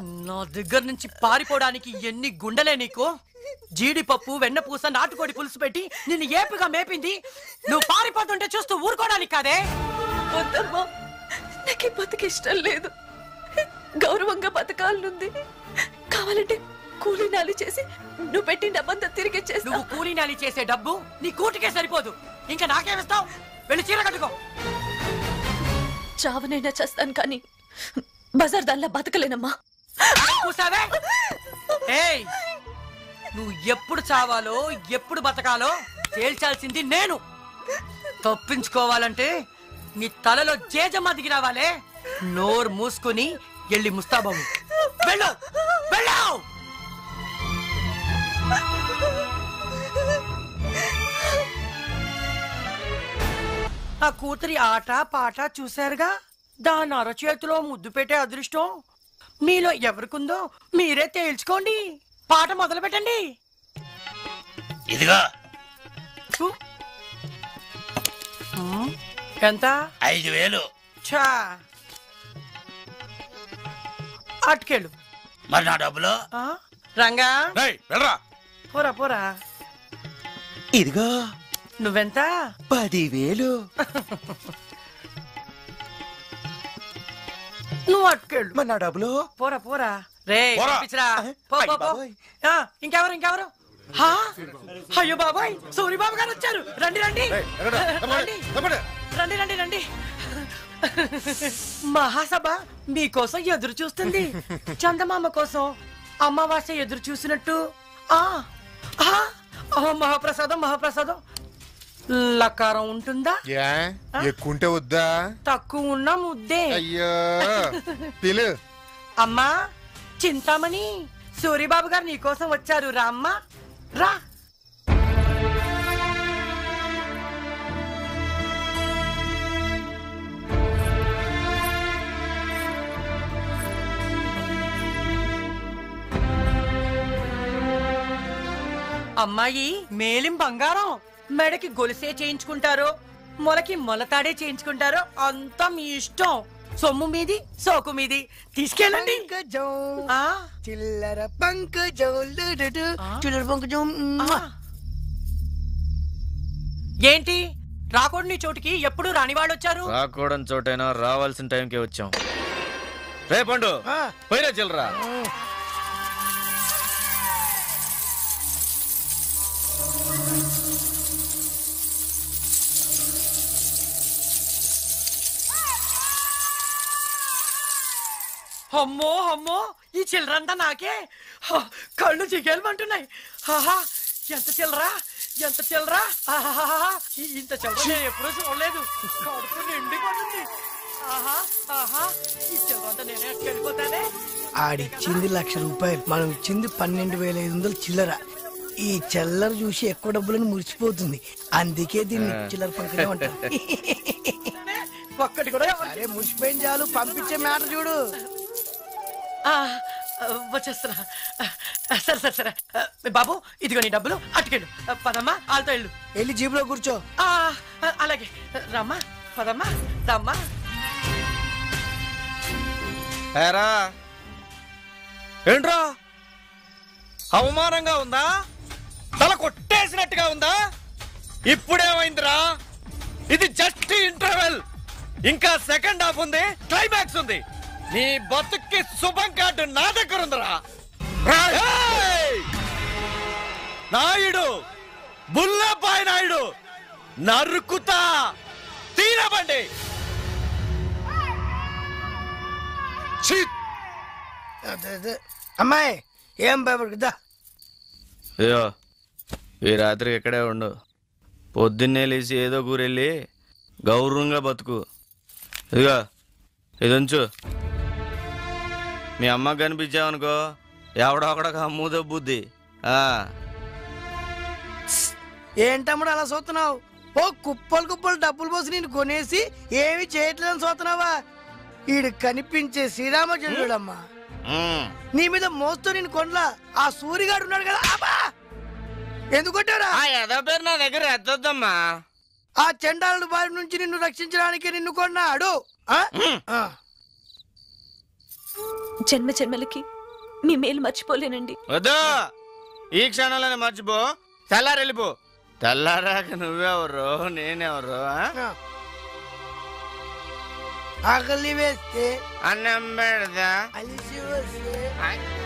నా దగ్గర నుంచి పారిపోవడానికి ఎన్ని గుండెలే నీకు జీడిపప్పు వెన్నపూస నాటుకోడి పులుసు పెట్టి నిన్ను ఏపుగా మేపింది నువ్వు పారిపోతుంటే చూస్తూ ఊరుకోవడానికి కాదే వద్దమ్మా నాకు ఈ బతుకు ఇష్టం లేదు గౌరవంగా బతకాలనుంది కావాలంటే కూలీ నాలి చేసి నువ్వు పెట్టిన డబ్బంతా తిరిగి నువ్వు కూలీ నాలి చేసే డబ్బు నీ కూటికే సరిపోదు ఇంకా నాకేమిస్తావు వెళ్ళి చీర కట్టుకో చావనైనా చేస్తాను కానీ బజార్ దానిలా బతకలేనమ్మా కూసావే ఏయ్ నువ్వు ఎప్పుడు చావాలో ఎప్పుడు బతకాలో తేల్చాల్సింది నేను తప్పించుకోవాలంటే నీ తలలో జేజమ్మ దిగి రావాలే నోరు మూసుకుని వెళ్ళి ముస్తాబాబు వెళ్ళు వెళ్ళావు ఆ కూతురి ఆట పాట చూశారుగా దాని అరచేతిలో ముద్దు పెట్టే అదృష్టం మీలో ఎవరికుందో మీరే తేల్చుకోండి పాట మొదలు పెట్టండి ఇదిగో ఫు. ఉమ్, ఎంత ఐదు వేలు ఛా అటుకెళ్ళు మరి నా డబ్బులు ఆ? రంగా రేయ్, వెళ్ళరా పోరా పోరా ఇదిగో నువ్వెంత పదివేలు నువ్వు అటుకెళ్ళు మరి నా డబ్బులు పోరా పోరా రే పోరా. పంపించరా పో అయ్ పో పో బాబోయ్. ఆ, ఇంకెవరు ఇంకెవరు హా? అయ్యో బాబాయ్ సూరిబాబు గారు వచ్చారు రండి రండి రేయ్, ఎక్కడ? రండి తప్పండి. రండి రండి రండి మహాసభ మీకోసం ఎదురు చూస్తుంది చందమామ కోసం అమావాస్య ఎదురు చూసినట్టు ఆ ఆ, ఆ, మహాప్రసాదం మహాప్రసాదం లకారం ఉంటుందా యా ఎక్కుంటే వద్దా తక్కువ ఉన్న ముద్దే అయ్యో పిలు అమ్మా చింతామణి సూరిబాబు గారు నీకోసం వచ్చారు రా అమ్మా రా అమ్మాయి మేలిం బంగారం మెడకి గొలుసే చేయించుకుంటారో మొలకి మొలతాడే చేయించుకుంటారో అంతా మీ ఇష్టం సొమ్ము మీది సోకు మీది తీసుకెళ్ళండి ఆ, చిల్లర పంకజం లుడుడు, ఆ? చిల్లర పంకజం ఆ. ఏంటి రాకూడని చోటికి ఎప్పుడు రానివాళ్ళు వచ్చారు రాకూడని చోటైనా రావాల్సిన టైంకే వచ్చాం రే పండు పోయినా చిల్లరా అమ్మో అమ్మో ఈ చిల్లరంతా నాకే హ, కళ్ళు చిగేలమంటున్నాయి ఆహా ఎంత చిల్లరా ఎంత చిల్లరా ఆహాహాహా, ఈ- ఇంత చిల్లర నేను ఎప్పుడూ చూడలేదు కడుపు నిండిపోతుంది ఆహా ఆహా ఈ చిల్లరంతా నేనే వెళ్ళిపోతానే ఆడిచ్చింది లక్ష రూపాయలు మనం ఇచ్చింది పన్నెండు వేల ఐదు వందలు చిల్లర ఈ చిల్లర చూసి ఎక్కువ డబ్బులను మురిసిపోతుంది అందుకే దీన్ని చిల్లర పంకజం అంటారు ఒక్కటి కూడా ఎవరు- అరే మురిసిపోయిన చాలు పంపించే మ్యాటర్ చూడు ఆ, ఆ, వచ్చేస్తున్నా ఆ, సరే సరే సరే ఆ, బాబు ఇదిగో నీ డబ్బులు అటుకెళ్ళు ఆ, పదమ్మా వాళ్ళతో వెళ్ళు వెళ్ళి జీబులో కూర్చో ఆ, ఆ, అలాగే రమ్మా పదమ్మా రమ్మా ఏరా ఏంట్రా అవమానంగా ఉందా తల కొట్టేసినట్టుగా ఉందా ఇప్పుడేమైందిరా ఇది జస్ట్ ఇంటర్వెల్ ఇంకా సెకండ్ హాఫ్ ఉంది క్లైమాక్స్ ఉంది నీ బతుక్కి శుభం కార్డు నా దగ్గర ఉందిరా ఏయ్! నాయుడు బుల్లపాయ్ నాయుడు నరుకుతా తీరబండి అదే, అదే. అమ్మాయి ఏం భయపడదా అయ్యో ఈ రాత్రి ఇక్కడే ఉండు పొద్దున్నే లేచి ఏదో కూరెళ్ళి గౌరవంగా బతుకు ఇదిగో ఇది ఉంచు మీ అమ్మకి కనిపించావనుకో ఎవడో ఒకడొక అమ్ముదో బుద్ధి ఆ, ఏంటమ్ముడు అలా చూస్తున్నావు ఓ కుప్పలు కుప్పలు డబ్బులు పోసి నేను కొనేసి ఏమి చేయట్లేదని చూస్తున్నావా ఈడు కనిపించే శ్రీరామచంద్రుడమ్మా ఉమ్, నీ మీద మోస్తూ నేను కొనలా ఆ సూరిగాడు ఉన్నాడు కదా అబ్బా ఎందుకు కొట్టారా ఆ ఎదో పేరు నా దగ్గర ఎద్దొద్దమ్మా ఆ చండాలుడు బారి నుంచి నిన్ను రక్షించడానికి నిన్ను కొన్నాడు ఆ? ఆ. జన్మ జన్మలకి మీ మేలు మర్చిపోలేనండి వద్దు ఈ క్షణంలోనే మర్చిపో తెల్లారి వెళ్ళిపో తెల్లారాక నువ్వెవరు నేనెవరు ఆ? ఆకలి వేస్తే అన్నం పెడదా అలిసి వస్తే